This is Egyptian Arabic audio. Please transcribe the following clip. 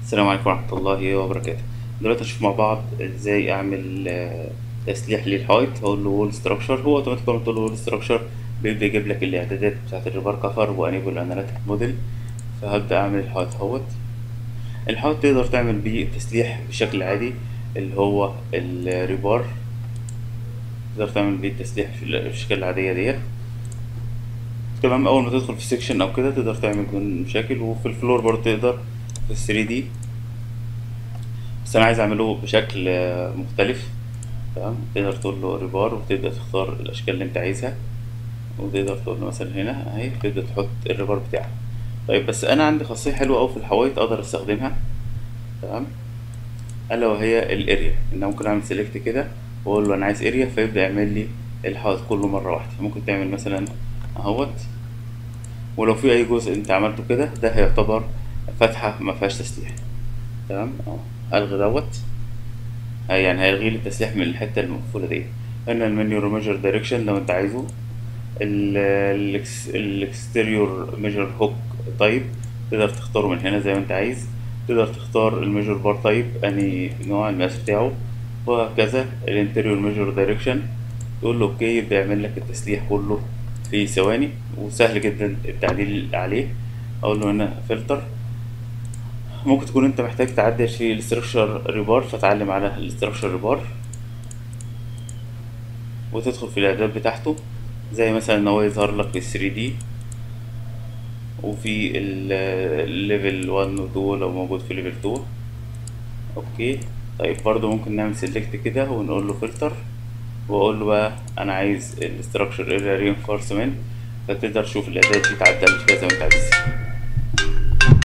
السلام عليكم ورحمة الله وبركاته دلوقتي هنشوف مع بعض ازاي اعمل آه، تسليح للحائط هقول له وول ستراكشر هو اوتوماتيك لما تقول له وول ستراكشر بيبدأ يجيب لك الاعدادات بتاعت الريفر كفر وانيبل اناليتيك موديل فهبدأ اعمل الحائط اهوت الحائط تقدر تعمل بيه التسليح بشكل عادي اللي هو الريبار تقدر تعمل بيه التسليح في الاشكال العادية ديت تمام اول ما تدخل في سيكشن او كده تقدر تعمل بدون مشاكل وفي الفلور برضه تقدر في 3 دي بس انا عايز اعمله بشكل آه، مختلف تمام تقدر تقول له ريبار وتبدا تختار الاشكال اللي انت عايزها وتقدر تقول له مثلا هنا اهي تبدا تحط الريبار بتاعك طيب بس انا عندي خاصيه حلوه قوي في الحوايط اقدر استخدمها تمام الا وهي الاريا ان أنا ممكن اعمل سيلكت كده واقول له انا عايز اريا فيبدا يعمل لي الحائط كله مره واحده ممكن تعمل مثلا اهوت ولو في اي جزء انت عملته كده ده هيعتبر فتحه ما فيهاش تسليح تمام اهو الغي دوت هي يعني هيلغي لي التسليح من الحته المقفوله دي هنا المنيو ميجر دايركشن لو انت عايزه الاكستيريور ميجر هوك تايب تقدر تختاره من هنا زي ما انت عايز تقدر تختار الميجر بار تايب اني نوع المقاس بتاعه وهكذا الانتيريور ميجر دايركشن تقول له اوكي يبدا يعمل لك التسليح كله في ثواني وسهل جدا التعديل عليه اقول له هنا فلتر ممكن تكون انت محتاج تعدل في الاستراكشر ريبار فتعلم على الاستراكشر ريبار وتدخل في الاعداد بتاعته زي مثلا ان هو يظهر لك في 3 دي وفي الليفل 1 و 2 لو موجود في ليفل 2 اوكي طيب برضو ممكن نعمل سيلكت كده ونقول له فلتر واقول له بقى انا عايز الاستراكشر اريا رينفورسمنت فتقدر تشوف الاعداد دي تعدل فيها زي ما انت عايز